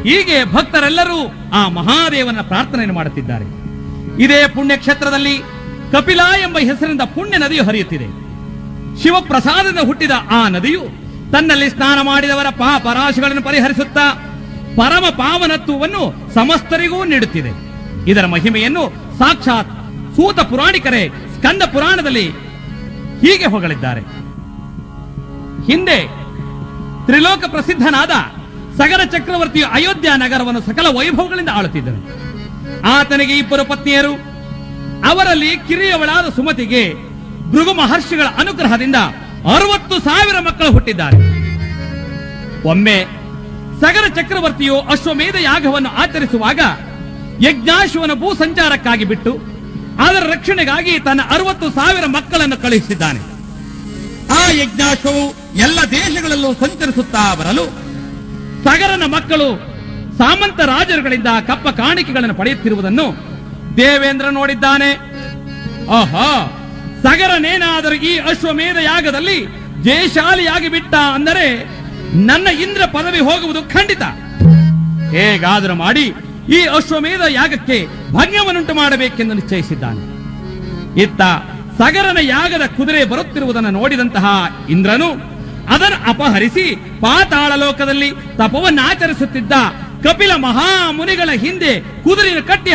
ಹೀಗೆ ಭಕ್ತರೆಲ್ಲರೂ ಆ ಮಹಾದೇವನ ಪ್ರಾರ್ಥನೆಯನ್ನು ಮಾಡುತ್ತಿದ್ದಾರೆ ಇದೇ ಪುಣ್ಯಕ್ಷೇತ್ರದಲ್ಲಿ ಕಪಿಲ ಎಂಬ ಹೆಸರಿನಿಂದ ಪುಣ್ಯ ನದಿಯು ಹರಿಯುತ್ತಿದೆ ಶಿವಪ್ರಸಾದದಿಂದ ಹುಟ್ಟಿದ ಆ ನದಿಯು ತನ್ನಲ್ಲಿ ಸ್ನಾನ ಮಾಡಿದವರ ಪಾಪ ರಾಶಿಗಳನ್ನು ಪರಿಹರಿಸುತ್ತಾ ಪರಮ ಪಾವನತ್ವವನ್ನು ಸಮಸ್ತರಿಗೂ ನೀಡುತ್ತಿದೆ ಇದರ ಮಹಿಮೆಯನ್ನು ಸಾಕ್ಷಾತ್ ಸೂತ ಪುರಾಣಿಕರೇ ಸ್ಕಂದ ಪುರಾಣದಲ್ಲಿ ಹೀಗೆ ಹೊಗಳಿದ್ದಾರೆ ಹಿಂದೆ ತ್ರಿಲೋಕ ಪ್ರಸಿದ್ಧನಾದ ಸಗರ ಚಕ್ರವರ್ತಿಯು ಅಯೋಧ್ಯ ನಗರವನ್ನು ಸಕಲ ವೈಭವಗಳಿಂದ ಆಳುತ್ತಿದ್ದನು ಆತನಿಗೆ ಇಬ್ಬರು ಪತ್ನಿಯರು ಅವರಲ್ಲಿ ಕಿರಿಯವಳಾದ ಸುಮತಿಗೆ ಭೃಗು ಮಹರ್ಷಿಗಳ ಅನುಗ್ರಹದಿಂದ ಅರವತ್ತು ಸಾವಿರ ಮಕ್ಕಳು ಹುಟ್ಟಿದ್ದಾರೆ ಒಮ್ಮೆ ಸಗರ ಚಕ್ರವರ್ತಿಯು ಅಶ್ವಮೇಧ ಯಾಗವನ್ನು ಆಚರಿಸುವಾಗ ಯಜ್ಞಾಶ್ವನ ಭೂ ಸಂಚಾರಕ್ಕಾಗಿ ಬಿಟ್ಟು ಅದರ ರಕ್ಷಣೆಗಾಗಿ ತನ್ನ ಅರವತ್ತು ಸಾವಿರ ಮಕ್ಕಳನ್ನು ಕಳುಹಿಸಿದ್ದಾನೆ ಆ ಯಜ್ಞಾಶ್ವವು ಎಲ್ಲ ದೇಶಗಳಲ್ಲೂ ಸಂಚರಿಸುತ್ತಾ ಬರಲು ಸಗರನ ಮಕ್ಕಳು ಸಾಮಂತ ರಾಜರುಗಳಿಂದ ಕಪ್ಪ ಕಾಣಿಕೆಗಳನ್ನು ಪಡೆಯುತ್ತಿರುವುದನ್ನು ದೇವೇಂದ್ರ ನೋಡಿದ್ದಾನೆ ಆಹಾ ಸಗರನೇನಾದರೂ ಈ ಅಶ್ವಮೇಧ ಯಾಗದಲ್ಲಿ ಜಯಶಾಲಿಯಾಗಿ ಬಿಟ್ಟ ಅಂದರೆ ನನ್ನ ಇಂದ್ರ ಪದವಿ ಹೋಗುವುದು ಖಂಡಿತ ಹೇಗಾದರೂ ಮಾಡಿ ಈ ಅಶ್ವಮೇಧ ಯಾಗಕ್ಕೆ ಭಂಗವನ್ನುಂಟು ಮಾಡಬೇಕೆಂದು ನಿಶ್ಚಯಿಸಿದ್ದಾನೆ ಇತ್ತ ಸಗರನ ಯಾಗದ ಕುದುರೆ ಬರುತ್ತಿರುವುದನ್ನು ನೋಡಿದಂತಹ ಇಂದ್ರನು ಅದನ್ನು ಅಪಹರಿಸಿ ಪಾತಾಳ ಲೋಕದಲ್ಲಿ ತಪವನ್ನಾಚರಿಸುತ್ತಿದ್ದ ಕಪಿಲ ಮಹಾಮುನಿಗಳ ಹಿಂದೆ ಕುದುರೆಯನ್ನು ಕಟ್ಟಿ